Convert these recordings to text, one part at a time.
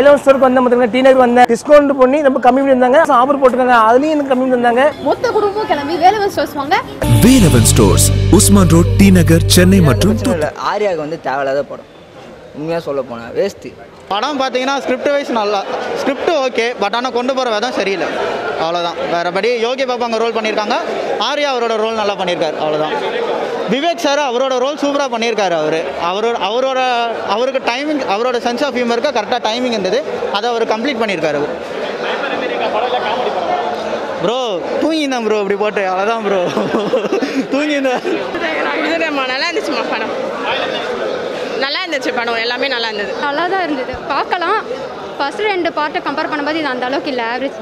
Eleven ஸ்டோருக்கு வந்த பார்த்தீங்கன்னா டி நகர் வந்தேன் டிஸ்கவுண்ட் பண்ணி ரொம்ப கம்மி பண்ணி இருந்தாங்க ஆஃபர் போட்டுருக்காங்க அதுலேயும் எனக்கு கம்மி பண்ணி இருந்தாங்க மொத்த குடும்பமும் கிளம்பி வேலவன் ஸ்டோர்ஸ் வாங்க Velavan stores Usman road T Nagar Chennai மற்றும் பிரச்சனை இல்லை ஆர்யாவுக்கு வந்து தேவையில்லாத படம் உண்மையாக சொல்ல போனால் வேஸ்ட்டு படம் பார்த்தீங்கன்னா ஸ்கிரிப்ட் வைஸ் நல்லா ஸ்கிரிப்ட் ஓகே பட் ஆனால் கொண்டு போகிற விதம் சரியில்லை அவ்வளோதான் வேறபடி யோகி பாபா அங்கே ரோல் பண்ணியிருக்காங்க ஆர்யா அவரோட ரோல் நல்லா பண்ணியிருக்காரு அவ்வளோதான் விவேக் சார் அவரோட ரோல் சூப்பராக பண்ணியிருக்காரு அவர் அவரோட அவரோட அவருக்கு டைமிங் அவரோட சென்ஸ் ஆஃப் ஹியூமருக்கு கரெக்டாக டைமிங் இருந்தது அதை அவர் கம்ப்ளீட் பண்ணியிருக்காரு அவர் ப்ரோ தூங்கியிருந்தேன் ப்ரோ இப்படி போட்டு அவ்வளோதான் ப்ரோ தூங்கியிருந்தேன் குதிரைம்மா நல்லா இருந்துச்சுமா படம் நல்லா இருந்துச்சு படம் எல்லாமே நல்லா இருந்தது நல்லா தான் இருந்தது பார்க்கலாம் ஃபர்ஸ்ட் ரெண்டு பார்ட்டை கம்பேர் பண்ணும்போது இது அந்த அளவுக்கு இல்லை ஆவரேஜ்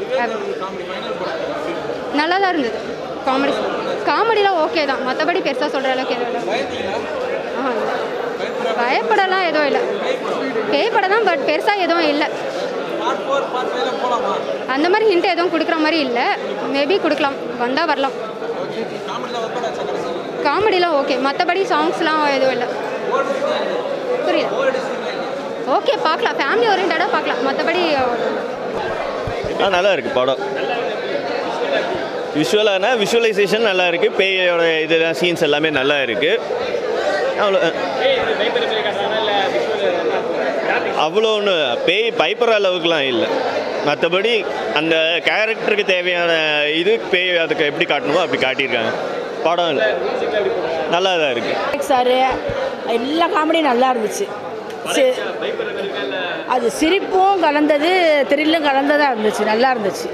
நல்லா தான் இருந்தது காமெடி காமெடிலாம் ஓகே தான் மற்றபடி பெருசாக சொல்கிற அளவுக்கு எதுவும் இல்லை ஆ இல்லை பயப்படலாம் எதுவும் இல்லை பேய் படம் தான் பட் பெருசாக எதுவும் இல்லை அந்த மாதிரி ஹிண்ட் எதுவும் கொடுக்குற மாதிரி இல்லை மேபி கொடுக்கலாம் வந்தால் வரலாம் காமெடிலாம் ஓகே மற்றபடி சாங்ஸ்லாம் எதுவும் இல்லை புரியல ஓகே பார்க்கலாம் ஃபேமிலி ஓரியன்டாக பார்க்கலாம் மற்றபடி ஆ நல்லா இருக்கு படம் விஷுவலான விஷுவலைசேஷன் நல்லா இருக்கு பேயோட இதெல்லாம் சீன்ஸ் எல்லாமே நல்லா இருக்கு அவ்வளோ அவ்வளோ ஒன்று பேய் பயப்படுற அளவுக்குலாம் இல்லை மற்றபடி அந்த கேரக்டருக்கு தேவையான இது பேய் அதுக்கு எப்படி காட்டணுமோ அப்படி காட்டியிருக்காங்க படம் இல்லை நல்லா தான் இருக்குது சார் எல்லா காமெடியும் நல்லா இருந்துச்சு சி- அது சிரிப்பும் கலந்தது த்ரில்லும் கலந்ததாக இருந்துச்சு நல்லா இருந்துச்சு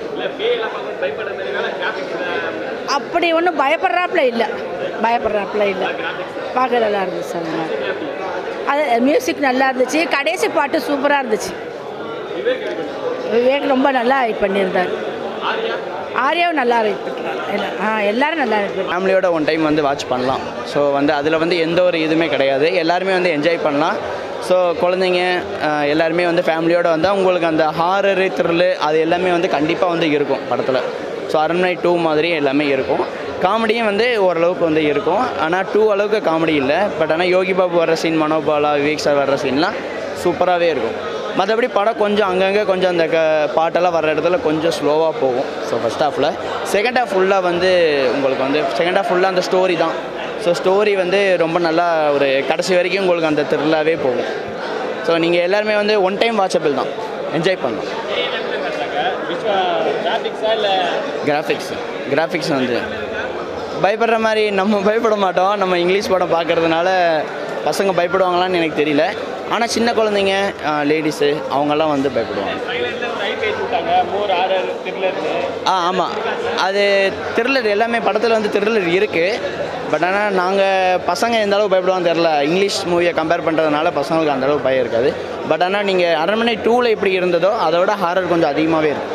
அப்படி ஒன்றும் பயப்படுறாப்புல இல்லை பயப்படுறாப்புல இல்லை பார்க்க நல்லா இருந்துச்சு அந்த மாதிரி அது மியூசிக் நல்லா இருந்துச்சு கடைசி பாட்டு சூப்பராக இருந்துச்சு விவேக் ரொம்ப நல்லா ஆக்ட் பண்ணியிருந்தார் ஆர்யாவும் நல்லா ஆக்ட் பண்ணுறாரு எல்லா- ஆ எல்லாரும் நல்லா ஆக்ட் பண்ணாங்க ஃபேமிலியோட ஒன் டைம் வந்து வாட்ச் பண்ணலாம் ஸோ வந்து அதில் வந்து எந்த ஒரு இதுவுமே கிடையாது எல்லாருமே வந்து என்ஜாய் பண்ணலாம் ஸோ குழந்தைங்க அஹ், எல்லாருமே வந்து ஃபேமிலியோட வந்தால் உங்களுக்கு அந்த ஹாரரு த்ரில்லு அது எல்லாமே வந்து கண்டிப்பாக வந்து இருக்கும் படத்தில் ஸோ அரண்மனை டூ மாதிரி எல்லாமே இருக்கும் காமெடியும் வந்து ஓரளவுக்கு வந்து இருக்கும் ஆனால் டூ அளவுக்கு காமெடி இல்லை பட் ஆனால் யோகி பாபு வர்ற சீன் மனோபாலா விவேக் சார் வர்ற சீன்லாம் சூப்பராகவே இருக்கும் மற்றபடி படம் கொஞ்சம் அங்கங்கே கொஞ்சம் அந்த க பாட்டெல்லாம் வர்ற இடத்துல கொஞ்சம் ஸ்லோவாக போகும் ஸோ ஃபஸ்ட் ஹாஃபில் செகண்ட் ஹாஃப் ஃபுல்லாக வந்து உங்களுக்கு வந்து செகண்ட் ஹாஃப் ஃபுல்லாக அந்த ஸ்டோரி தான் ஸோ ஸ்டோரி வந்து ரொம்ப நல்லா ஒரு கடைசி வரைக்கும் உங்களுக்கு அந்த த்ரில்லாகவே போகும் ஸோ நீங்கள் எல்லாருமே வந்து ஒன் டைம் வாட்சபிள் தான் என்ஜாய் பண்ணலாம் கிராஃபிக்ஸ் கிராஃபிக்ஸ் வந்து பயப்படுற மாதிரி நம்ம பயப்பட மாட்டோம் நம்ம இங்கிலீஷ் படம் பார்க்கறதுனால பசங்க பயப்படுவாங்களான்னு எனக்கு தெரியல ஆனால் சின்ன குழந்தைங்க லேடிஸு அவங்கெல்லாம் வந்து பயப்படுவாங்க ஆ ஆமாம் அது த்ரில்லர் எல்லாமே படத்தில் வந்து த்ரில்லர் இருக்குது பட் ஆனால் நாங்கள் பசங்க எந்த அளவுக்கு பயப்படுவாங்க தெரில இங்கிலீஷ் மூவியை கம்பேர் பண்ணுறதுனால பசங்களுக்கு அந்த அளவுக்கு பயம் இருக்காது பட் ஆனால் நீங்கள் அரண்மனை டூவில் எப்படி இருந்ததோ அதை விட ஹாரர் கொஞ்சம் அதிகமாகவே இருக்கும்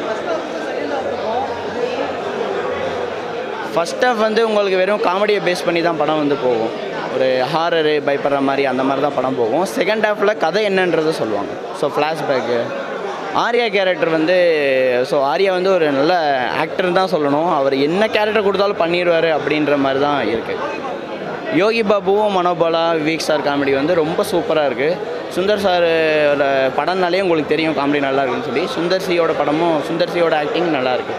ஃபஸ்ட் ஹாஃப் வந்து உங்களுக்கு வெறும் காமெடியை பேஸ் பண்ணி தான் படம் வந்து போகும் ஒரு ஹாரரு பயப்படுற மாதிரி அந்த மாதிரி தான் படம் போகும் செகண்ட் ஹாஃபில் கதை என்னன்றதை சொல்லுவாங்க ஸோ ஃப்ளாஷ்பேக்கு ஆர்யா கேரக்டர் வந்து ஸோ ஆர்யா வந்து ஒரு நல்ல ஆக்டர் தான் சொல்லணும் அவர் என்ன கேரக்டர் கொடுத்தாலும் பண்ணிடுவார் அப்படின்ற மாதிரி தான் இருக்குது யோகி பாபுவும் மனோபாலா விவேக் சார் காமெடி வந்து ரொம்ப சூப்பராக இருக்குது சுந்தர் சார் படம்னாலே உங்களுக்கு தெரியும் காமெடி நல்லா இருக்குன்னு சொல்லி சுந்தர் சியோட படமும் சுந்தர் சியோட ஆக்டிங் நல்லா இருக்கு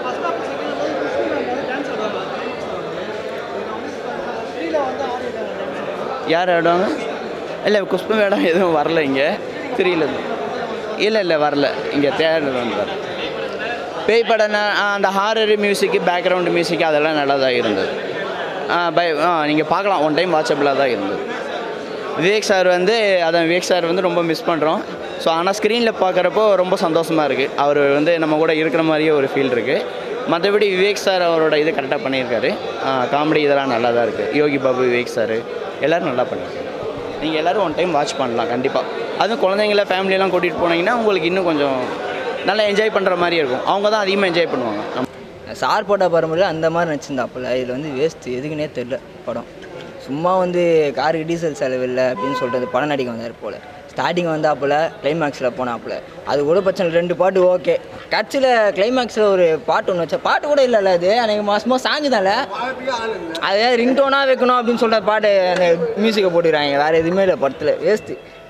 யார் ஆடுவாங்க இல்லை குஷ்பு மேடம் எதுவும் வரல இங்கே தெரியல இல்லை இல்லை வரல இங்கே தேட்டர் வந்து வரல பேய் படம்னா ஆ, அந்த ஹாரர் மியூசிக்கு பேக்ரவுண்டு மியூசிக் அதெல்லாம் நல்லா தான் இருந்தது ஆ பை ஆ நீங்கள் பார்க்கலாம் ஒன் டைம் வாட்சபிளாக தான் இருந்தது விவேக் சார் வந்து அதான் விவேக் சார் வந்து ரொம்ப மிஸ் பண்ணுறோம் ஸோ ஆனால் ஸ்க்ரீனில் பார்க்குறப்போ ரொம்ப சந்தோஷமாக இருக்குது அவர் வந்து நம்ம கூட இருக்கிற மாதிரியே ஒரு ஃபீல் இருக்குது மற்றபடி விவேக் சார் அவரோட இது கரெக்டாக பண்ணியிருக்காரு காமெடி இதெல்லாம் நல்லா தான் இருக்குது யோகி பாபு விவேக் சார் எல்லோரும் நல்லா பண்ணியிருக்காரு நீங்கள் எல்லோரும் ஒன் டைம் வாட்ச் பண்ணலாம் கண்டிப்பாக அதுவும் குழந்தைங்கள ஃபேமிலியெல்லாம் கூட்டிகிட்டு போனீங்கன்னா உங்களுக்கு இன்னும் கொஞ்சம் நல்லா என்ஜாய் பண்ணுற மாதிரி இருக்கும் அவங்க தான் அதிகமாக என்ஜாய் பண்ணுவாங்க நம்ம சார் போட்ட பரம்பரை அந்த மாதிரி நடிச்சிருந்தாப்புல இதில் வந்து வேஸ்ட்டு எதுக்குன்னே தெரில படம் சும்மா வந்து காருக்கு டீசல் செலவு இல்லை அப்படின்னு சொல்லிட்டு படம் நடிக்க வந்தார் போல் ஸ்டார்டிங் வந்தாப்புல கிளைமேக்ஸில் போனாப்புல அது கூட பிரச்சனை இல்லை. ரெண்டு பாட்டு ஓகே கட்சியில் கிளைமேக்ஸில் ஒரு பாட்டு ஒன்று வச்சா பாட்டு கூட இல்லைல்ல அது அன்றைக்கி மாதமாக சாங்கு தானே அது ரிங்டோனாக வைக்கணும் அப்படின்னு சொல்கிற பாட்டு அந்த மியூசிக்கை போட்டுக்கிறாங்க வேறு எதுவுமே இல்லை படத்தில் வேஸ்ட்டு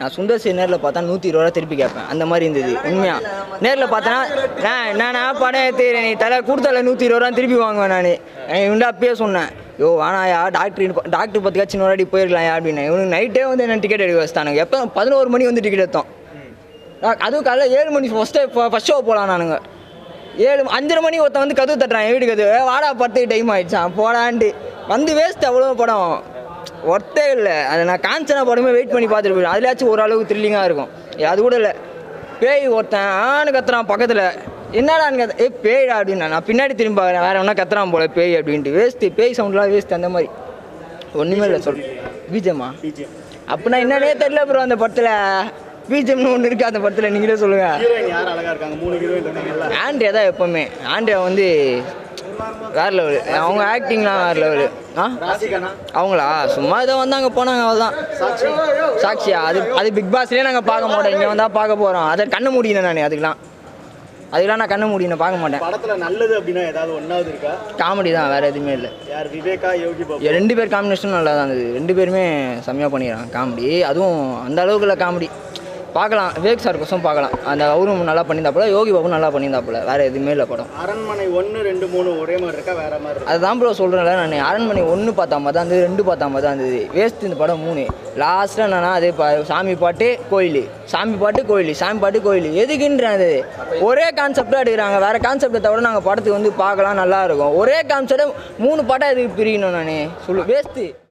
நான் சுந்தர் சி நேரில் பார்த்தா நூற்றி இருபது ரூபா திருப்பி கேட்பேன் அந்த மாதிரி இருந்தது உண்மையா நேரில் பார்த்தனா நான் நானா படம் எடுத்துக்கிறேன் நீ தலை கொடுத்தல நூற்றி இருபது ரூபா திருப்பி வாங்குவேன் நான் இவன்டா அப்பயே சொன்னேன் யோ வேணாயா டாக்டர் டாக்டர் பத்துக்காச்சும் இன்னொரு வாட்டி போயிருக்கலாம்யா அப்படின்னு இவனுக்கு நைட்டே வந்து என்ன டிக்கெட் எடுக்க வச்சுட்டானுங்க எப்போ பதினோரு மணி வந்து டிக்கெட் எடுத்தோம் நான் அதுவும் காலைல ஏழு மணி ஃபஸ்ட்டு ஃபஸ்ட் ஷோ போகலாம் நானுங்க ஏழு அஞ்சரை மணி ஒருத்தன் வந்து கதவு தட்டுறான் என் வீட்டுக்கு கதவு வாடா பத்து டைம் ஆயிடுச்சான் போடான்ட்டு வந்து வேஸ்ட் அவ்வளோ படம் ஒர்த்தே இல்லை அதை நான் காஞ்சனா படமே வெயிட் பண்ணி பார்த்துட்டு போயிடுவேன் அதுலயாச்சும் ஓரளவுக்கு த்ரில்லிங்காக இருக்கும் ஏ, அது கூட இல்லை பேய் ஒருத்தன் ஆன்னு கத்துறான் பக்கத்தில் என்னடான்னு கத்த ஏ பேய்டா அப்படின்னு நான் பின்னாடி திரும்பி பார்க்குறேன் வேற ஒன்றா கத்துறான் போல பேய் அப்படின்ட்டு வேஸ்ட்டு பேய் சவுண்ட்லாம் வேஸ்ட் அந்த மாதிரி ஒன்றுமே இல்லை சொல் பிஜிஎம்மா அப்படின்னா என்னன்னே தெரியல ப்ரோ அந்த படத்தில் பிஜிஎம்னு ஒன்று இருக்குது அந்த படத்தில் நீங்களே சொல்லுங்கள் ஹீரோயின் யார் அழகா இருக்காங்க மூணு ஹீரோயின் இருக்காங்கல்ல ஆண்ட்ரியா தான் எப்போவுமே ஆண்ட்ரியா வந்து வேற லெவலு அவங்க ஆக்டிங்லாம் வேற லெவலு ஆ ராசிகனா அவங்களா சும்மா ஏதோ வந்தாங்க போனாங்க அவ்வளோதான் சாட்சியா அது அது பிக் பாஸ்லேயே நாங்கள் பார்க்க மாட்டோம் இங்கே வந்தால் பார்க்க போகிறோம் அதை கண்ணு முடியணும் நான் அதுக்கெலாம் அதுக்கெலாம் நான் கண்ணு முடியணும் பார்க்க மாட்டேன் படத்துல நல்லது அப்படின்னா ஏதாவது ஒன்னாவது இருக்கா காமெடி தான் வேறு எதுவுமே இல்லை யார் விவேகா யோகி பாபு ரெண்டு பேர் காம்பினேஷனும் நல்லா தான் இருந்தது ரெண்டு பேருமே செம்மையாக பண்ணிக்கிறாங்க காமெடி அதுவும் அந்த அளவுக்கு இல்லை காமெடி பார்க்கலாம் விவேக் சார் கோசம் பார்க்கலாம் அந்த அவரும் நல்லா பண்ணியிருந்தாப்புல யோகி பாபு நல்லா பண்ணியிருந்தாப்புல வேறு எதுவுமே இல்லை படம் அரண்மனை ஒன்று ரெண்டு மூணு ஒரே மாதிரி இருக்கா வேற மாதிரி இருக்கா அதுதான் ப்ரோ சொல்கிறேன்ல நான் அரண்மனை ஒன்று பார்த்தா மாதிரி தான் இருந்தது ரெண்டு பார்த்தா மாதிரி தான் இருந்தது வேஸ்ட் இந்த படம் மூணு லாஸ்ட்டில் என்னன்னா அதே பா சாமி பாட்டு கோயில் சாமி பாட்டு கோயில் சாமி பாட்டு கோயில் எதுக்குன்றேன் அது ஒரே கான்செப்டாக எடுக்கிறாங்க வேறு கான்செப்டை தவிர நாங்கள் படத்துக்கு வந்து பார்க்கலாம் நல்லா இருக்கும் ஒரே கான்செப்டை மூணு பாட்டாக எதுக்கு பிரியணும் நான் சொல்லு வேஸ்ட்டு